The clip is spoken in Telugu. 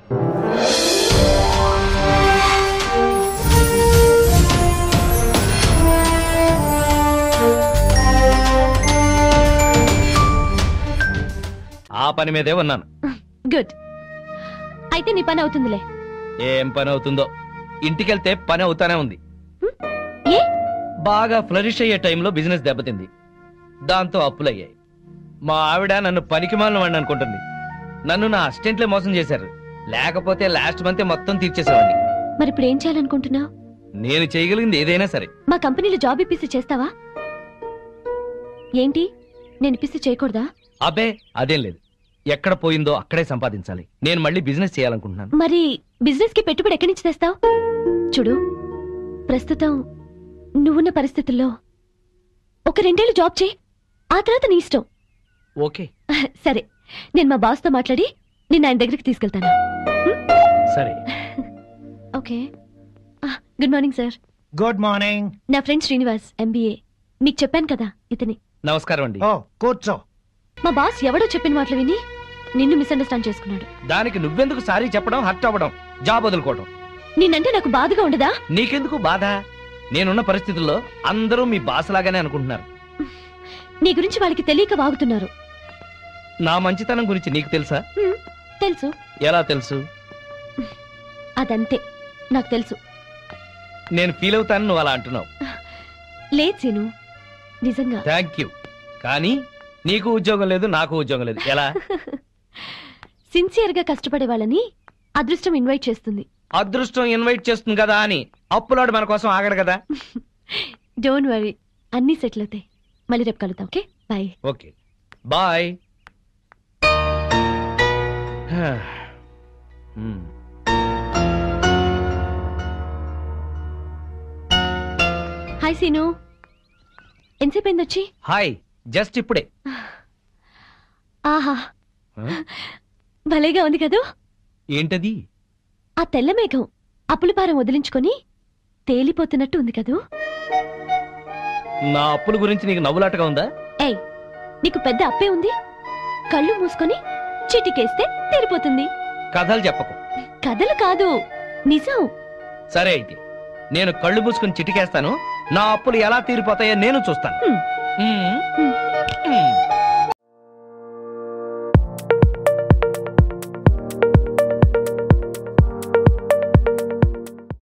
ఆ పని మీదే ఉన్నాను గుడ్ అయితే నీ పని అవుతుందిలే ఏం పని అవుతుందో ఇంటికెళ్తే పని అవుతానే ఉంది ఏ బాగా ఫ్లరిష్ అయ్యే టైంలో బిజినెస్ దెబ్బతింది దాంతో అప్పులయ్యాయి మా ఆవిడ నన్ను పనికి మాలిన వాడిని అనుకుంటుంది నన్ను నా అసిస్టెంట్లే మోసం చేశారు లేకపోతే లాస్ట్ మంతే మొత్తం తీర్చేసేవాడిని మరి ఇప్పుడు ఏం చేయాలనుకుంటున్నావు నేను చేయగలిగింది ఏదైనా సరే మా కంపెనీలో జాబ్ ఇప్పిస్తే చేస్తావా ఏంటి నేను ఇప్పిస్తే చేయకూడదా అబ్బే అదేం లేదు ఎక్కడ పోయిందో అక్కడే సంపాదించాలి నేను మళ్ళీ బిజినెస్ చేయాలనుకుంటున్నాను మరి బిజినెస్ కి పెట్టుబడి ఎక్కడి నుంచి తెస్తావు చూడు ప్రస్తుతం నువ్వున్న పరిస్థితుల్లో ఒక రెండేళ్లు జాబ్ చేయి ఆ తర్వాత నీ ఇష్టం ఓకే సరే నేను మా బాస్తో మాట్లాడి నేను ఆయన దగ్గరికి తీసుకెళ్తాను సరే okay good morning sir good morning నా ఫ్రెండ్ శ్రీనివాస్ ఎంబీఏ మీకు చెప్పాను కదా ఇతని నమస్కారం అండి ఓ కూర్చో మా బాస్ ఎవడో చెప్పిన మాటలు విని నిన్ను మిస్అండర్స్టాండ్ చేసుకున్నాడు దానికి నువ్వెందుకు సారీ చెప్పడం హర్ట్ అవ్వడం జాబ్ వదులుకోవడం నిన్నంటే నాకు బాధగా ఉండదా నీకెందుకు బాధ నేనున్న పరిస్థితుల్లో అందరూ మీ బాస్ లాగానే అనుకుంటున్నారు నీ గురించి వాళ్ళకి తెలియక వాగుతున్నారు నా మంచితనం గురించి నీకు తెలుసా హ్మ్, తెలుసు ఎలా తెలుసు అదంతే నాకు తెలుసు నేను ఫీల్ అవుతాను నువ్వు అలా అంటున్నావు లేదు సీను నిజంగా థ్యాంక్ యూ కానీ నీకు ఉద్యోగం లేదు నాకు ఉద్యోగం లేదు ఎలా సిన్సియర్ గా కష్టపడే వాళ్ళని అదృష్టం ఇన్వైట్ చేస్తుంది అదృష్టం ఇన్వైట్ చేస్తుంది కదా అని అప్పులాడు మన కోసం ఆగడు కదా డోంట్ వరీ అన్నీ సెటిల్ అవుతాయి మళ్ళీ రేపు కలుద్దాం okay bye okay bye hi Seenu ఎంతసేపు అయింది వచ్చి హాయ్ జస్ట్ ఇప్పుడే ఆహా Huh? భలేగా ఉంది కదూ ఏంటది ఆ తెల్ల మేఘం అప్పుల భారం వదిలించుకొని తేలిపోతున్నట్టు ఉంది కదూ నా అప్పుల గురించి నీకు నవ్వులాటగా ఉందా ఏయ్ నీకు పెద్ద అప్పే ఉంది కళ్ళు మూసుకొని చిటికేస్తే తీరిపోతుంది కథలు చెప్పకు కథలు కాదు నిజం సరే అయితే నేను కళ్ళు మూసుకుని చిటికేస్తాను నా అప్పులు ఎలా తీరిపోతాయో నేను చూస్తాను హ్మ్. మ్మ్. హ్మ్. మ్మ్.